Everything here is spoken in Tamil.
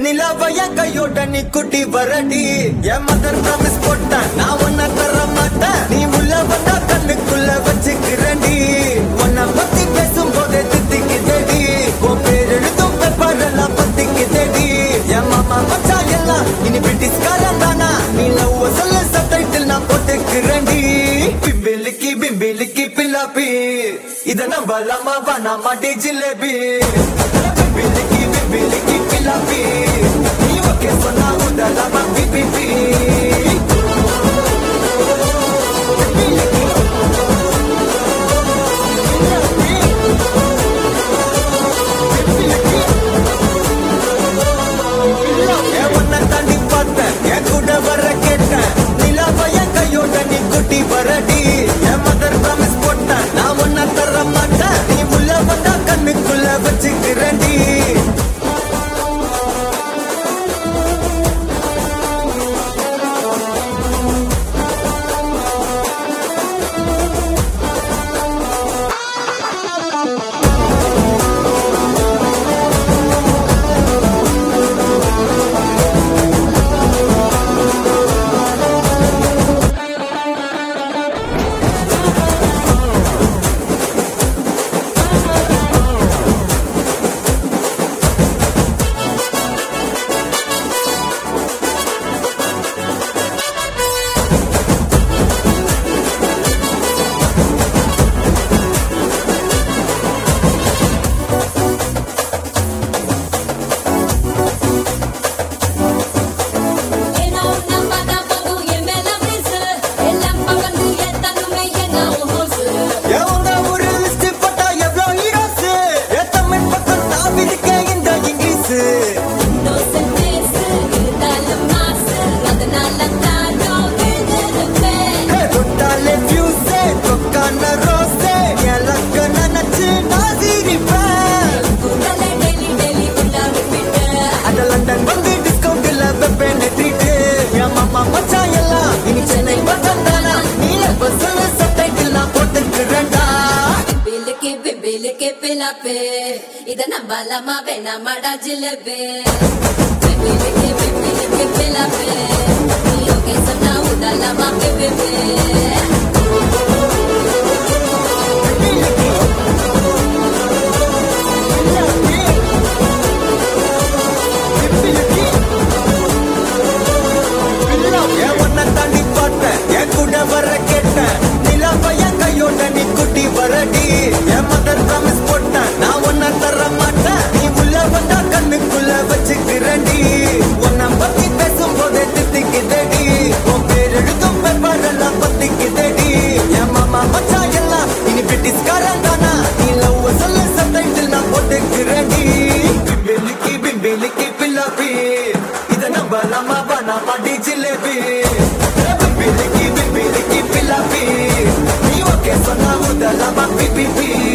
நிலவைய கையோட நீ குட்டி வரடி என் மதர் ப்ராமிஸ் போட்டேன் நான் உன்ன தர மாட்டேன் நீ உள்ள வந்தா கண்ணுக்குள்ள வச்சுக்கிறண்டி உன்னை பத்தி பேசும் போதே தித்திக்குதடி உன் பேர் எழுதும் பேப்பர் எல்லாம் பத்திக்குதடி என் மாமா மச்சா எல்லாம் இனி பிரிட்டிஷ்காரன் தானா நீ லவ் சொல்ல சப்டைட்டில் நான் போட்டுக்கிறண்டி பிம்பிலிக்கி பிம்பிலிக்கி பில்லாப்பி இத நம்பலாமா வேணாமா டி ஜிலேபி பிம்பிலிக்கி பிம்பிலிக்கி பில்லாப்பி நீ ஓகே சொன்னா உடலாமா பிபிபி என் உன்னை தாண்டி பார்த்தேன், என் கூட வர கேட்டேன். நிலாவை என் கையோட நீ குட்டி வரடி. என் mother promise போட்டேன், நான் உன்னை தர மாட்டேன். நீ உள்ள வந்தா கண்ணுக்குள்ள வச்சுக்கிறேன்டி. ஏனோ நம்பாத போது என் மேல வீசு. எல்லாம் பகந்து ஏத்தனுமே என்ன உன் ஹோசு. என் உங்க ஊரு list போட்டா எவ்ளோ heroes? என் தமிழ் பக்கம் நான் இருக்கேன் இந்த இங்கிலீஷு. இன்னோசன்ட் பேசு, இருந்தாலும் மாசு. அதனால தான் நான் விழுந்திருப்பேன். ஹே, தொட்டாலே fuse, தொக்கான rose. என் luck அ நினைச்சு நான் சிரிப்பேன். குரலை daily daily உள்ளாடி விட்டு. அட லண்டன் வந்து டிஸ்கவுண்ட்ல வெப்பேன் ட்ரீட்டு என் மாமா மச்சான் எல்லாம் இனி சென்னை வந்தானா நீல பஸ்ல சப்டைட்டில் நான் போட்டுக்கிறேன்டா பிபிலிக்கு பிபிலிக்கு பிலாப்பு. இத நம்பலாமா வேணாமாடா ஜிலேபி. பிபிலிக்கு பிபிலிக்கு பிலாப்பு. நீ okay சொன்னா உடலாமா பிபிபி. என் உன்னை தாண்டி பார்த்தேன் என் கூட வர கேட்டேன் நிலாவை என் கையோட நீ குட்டி வரடி என் மதர் ப்ராமிஸ் போட்டேன் நான் உன்னை தர மாட்டேன் நீ உள்ள வந்தா கண்ணுக்குள்ள வச்சுக்கிறண்டி உன்னை பத்தி பேசும் போதே தித்திக்குதடி உன் பேர் எழுதும் பேப்பர் எல்லாம் பத்திக்குதடி என் மாமா மச்சா எல்லாம் இனி பிரிட்டிஷ்காரன் தானா நீ லவ் சொல்ல சப்டைட்டில் நான் போட்டுக்கிறண்டி பிம்பிலிக்கி பிம்பிலிக்கி பில்லாப்பி இத நம்பலாமா வேணாமா டி ஜிலேபி பிம்பிலிக்கி பிம்பிலிக்கி பில்லாப்பி நீ ஓகே சொன்னா உடலாமா பிபிபி